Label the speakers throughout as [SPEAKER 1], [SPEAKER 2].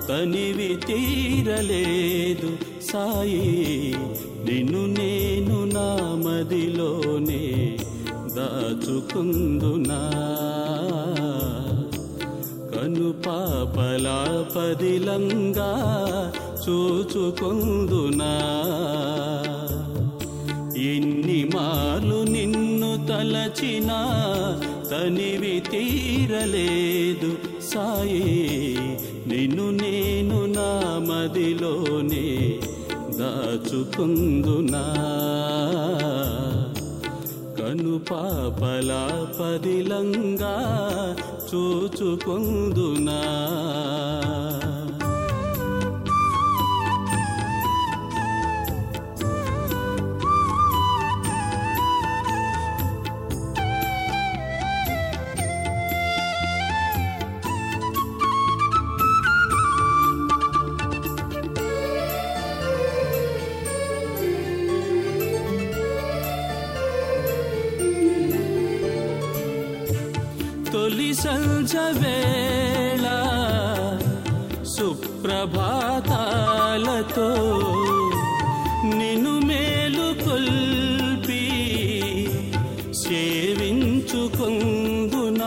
[SPEAKER 1] తనివి తీరలేదు సాయి నిన్ను నేను నా మదిలోనే దాచుకుందునా కను పాపలా పదిలంగా చూచుకుందునా ఎన్ని మాలు నిన్ను తలచినా తనివి తీరలేదు సాయి నిన్ను నేను నా మదిలోనే దాచుకుందునా కను పాపలా పదిలంగా చూచుకుందునా తొలి సంజ వేళ సుప్రభాతాలతో నిన్ను మేలు కొల్పి సేవించుకుందునా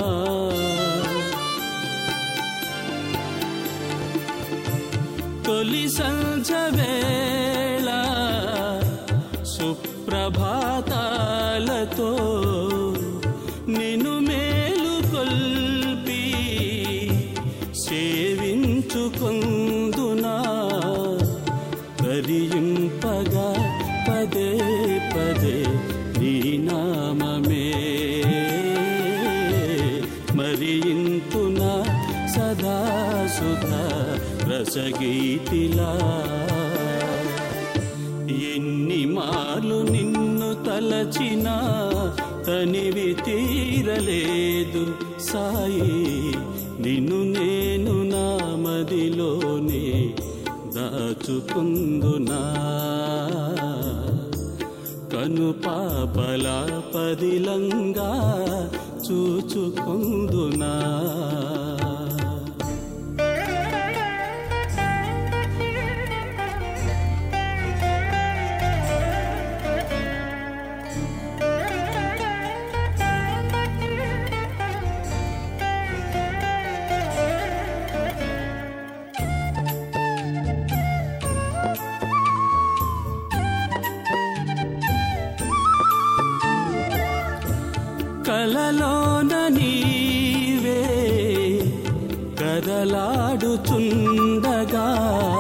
[SPEAKER 1] తొలి సంజ వేళ సుప్రభాతాలతో నిన్ను మేలు కొల్పి సేవించుకుందునా కరియింపగా పదే పదే నీ నామమే మరియింతునా సదా సుధా రసగీతిలా ఎన్ని మార్లు నిన్ను తలచినా తనివి తీరలేదు సాయి నిన్ను నేను నా మదిలోనే దాచుకుందునా కను పాపలా పదిలంగా చూచుకుందునా కలలోన నీవే కదలాడుచుండగా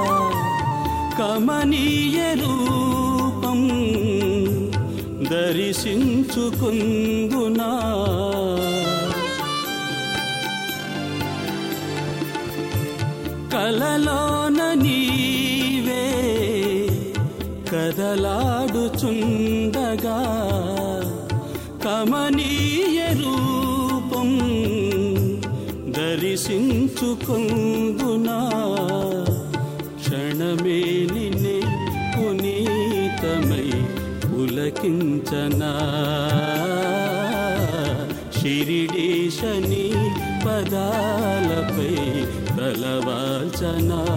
[SPEAKER 1] కమనీయ రూపం దర్శించుకుందునా కలలోన నీవే కదలాడుచుండగా కమనీయ రూపం దర్శించుకుందునా క్షణమే నిన్నే పునీతమై పులకించనా షిరిడీశని పదాలపై తలవాల్చనా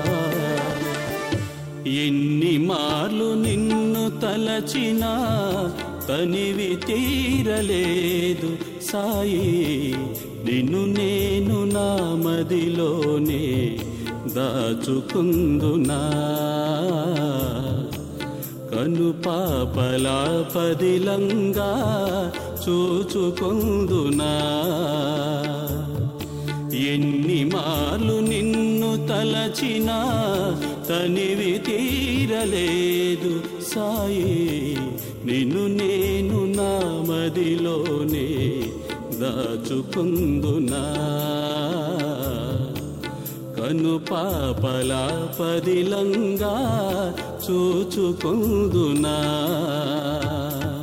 [SPEAKER 1] ఎన్ని మార్లు నిన్ను తలచినా తనివి తీరలేదు సాయి నిన్ను నేను నా మదిలోనే దాచుకుందునా కను పాపలా పదిలంగా చూచుకుందునా ఎన్ని మార్లు నిన్ను తలచినా తనివి తీరలేదు సాయి నిన్ను నేను నా మదిలోనే దాచుకుందునా కను పాపలా పదిలంగా చూచుకుందునా